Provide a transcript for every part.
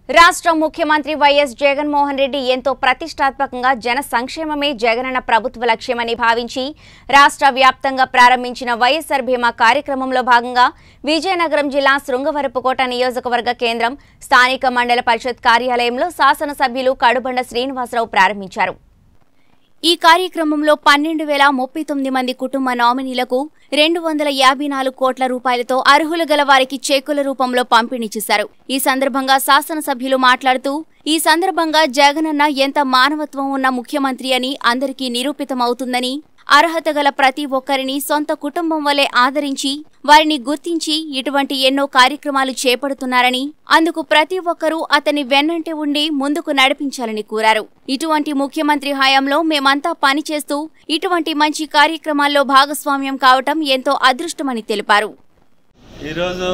రాష్ట్ర ముఖ్యమంత్రి వైఎస్ జగన్మోహన్ రెడ్డి ఎంతో ప్రతిష్టాత్మకంగా జన సంక్షేమమే జగనన్న ప్రభుత్వ లక్ష్యమని భావించి రాష్ట్ర వ్యాప్తంగా ప్రారంభించిన వైఎస్ఆర్ బీమా కార్యక్రమంలో భాగంగా విజయనగరం జిల్లా శృంగవరపుకోట నియోజకవర్గ కేంద్రం స్థానిక మండల పరిషత్ కార్యాలయంలో శాసనసభ్యులు కడుబండ శ్రీనివాసరావు ప్రారంభించారు ఈ కార్యక్రమంలో పన్నెండు వేల ముప్పై తొమ్మిది మంది కుటుంబ నామినీలకు రెండు వందల యాభై నాలుగు కోట్ల రూపాయలతో అర్హులు గల వారికి చెక్కుల రూపంలో పంపిణీ చేశారు ఈ సందర్భంగా శాసనసభ్యులు మాట్లాడుతూ ఈ సందర్భంగా జగనన్న ఎంత మానవత్వం ఉన్న ముఖ్యమంత్రి అని అందరికీ నిరూపితమవుతుందని అర్హత గల ప్రతి ఒక్కరిని సొంత కుటుంబం వలె ఆదరించి వారిని గుర్తించి ఇటువంటి ఎన్నో కార్యక్రమాలు చేపడుతున్నారని అందుకు ప్రతి ఒక్కరూ అతని వెన్నంటి ఉండి ముందుకు నడిపించాలని కోరారు ఇటువంటి ముఖ్యమంత్రి హయాంలో మేమంతా పనిచేస్తూ ఇటువంటి మంచి కార్యక్రమాల్లో భాగస్వామ్యం కావటం ఎంతో అదృష్టమని తెలిపారు ఈరోజు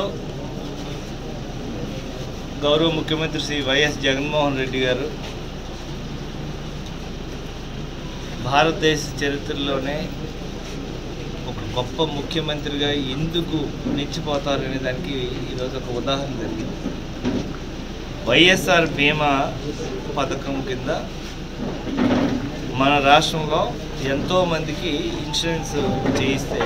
గౌరవ ముఖ్యమంత్రి శ్రీ వైఎస్ జగన్మోహన్ రెడ్డి గారు భారతదేశ చరిత్రలోనే ఒక గొప్ప ముఖ్యమంత్రిగా ఎందుకు నిలిచిపోతారనే దానికి ఈరోజు ఒక ఉదాహరణ జరిగింది వైఎస్ఆర్ బీమా పథకం కింద మన రాష్ట్రంలో ఎంతోమందికి ఇన్సూరెన్స్ చేయిస్తే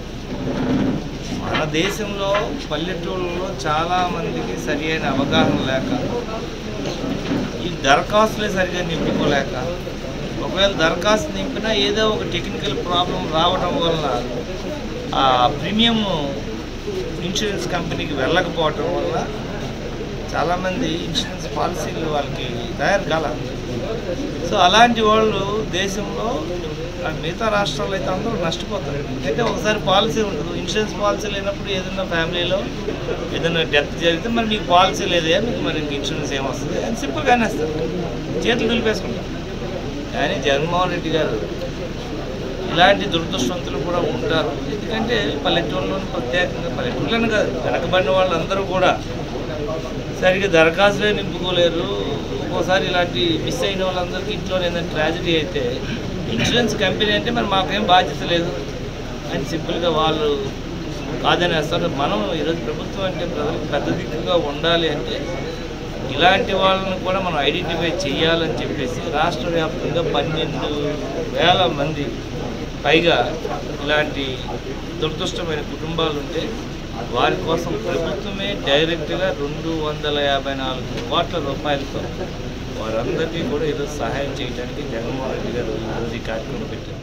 మన దేశంలో పల్లెటూళ్ళలో చాలామందికి సరి అయిన అవగాహన లేక ఈ దరఖాస్తులే సరిగా నింపుకోలేక ఒకవేళ దరఖాస్తు నింపినా ఏదో ఒక టెక్నికల్ ప్రాబ్లం రావడం వల్ల ఆ ప్రీమియం ఇన్సూరెన్స్ కంపెనీకి వెళ్ళకపోవటం వల్ల చాలామంది ఇన్సూరెన్స్ పాలసీలు వాళ్ళకి తయారు కాల సో అలాంటి వాళ్ళు దేశంలో ఆ మిగతా రాష్ట్రాల్లో అయితే అందరూ నష్టపోతారు ఎందుకంటే ఒకసారి పాలసీ ఉండదు ఇన్సూరెన్స్ పాలసీ లేనప్పుడు ఏదైనా ఫ్యామిలీలో ఏదైనా డెత్ జరిగితే మరి మీకు పాలసీ లేదే మీకు మరి ఇంక ఇన్సూరెన్స్ ఏమొస్తుంది అని సింపుల్గానే వస్తారు చేతులు దులిపేసుకుంటారు కానీ జగన్మోహన్ రెడ్డి గారు ఇలాంటి దురదృష్టవంతులు కూడా ఉంటారు ఎందుకంటే పల్లెటూరులోని ప్రత్యేకంగా పల్లెటూరులను కాదు వెనకబడిన వాళ్ళందరూ కూడా సరిగ్గా దరఖాస్తులే నింపుకోలేరు ఒక్కోసారి ఇలాంటి మిస్ అయిన వాళ్ళందరికీ ఇంట్లో ఏదైనా ట్రాజడీ అయితే ఇన్సూరెన్స్ కంపెనీ అంటే మరి మాకేం బాధ్యత లేదు అని సింపుల్గా వాళ్ళు కాదనేస్తారు మనం ఈరోజు ప్రభుత్వం అంటే ప్రజలకు పెద్ద దిక్కుగా ఉండాలి అంటే ఇలాంటి వాళ్ళని కూడా మనం ఐడెంటిఫై చేయాలని చెప్పేసి రాష్ట్ర వ్యాప్తంగా పన్నెండు వేల మంది పైగా ఇలాంటి దురదృష్టమైన కుటుంబాలు ఉంటే వారి కోసం ప్రభుత్వమే డైరెక్ట్గా రెండు వందల యాభై నాలుగు కోట్ల రూపాయలతో వారందరికీ కూడా ఈరోజు సహాయం చేయడానికి జగన్మోహన్ రెడ్డి గారు ఈరోజు ఈ కార్యక్రమం పెట్టారు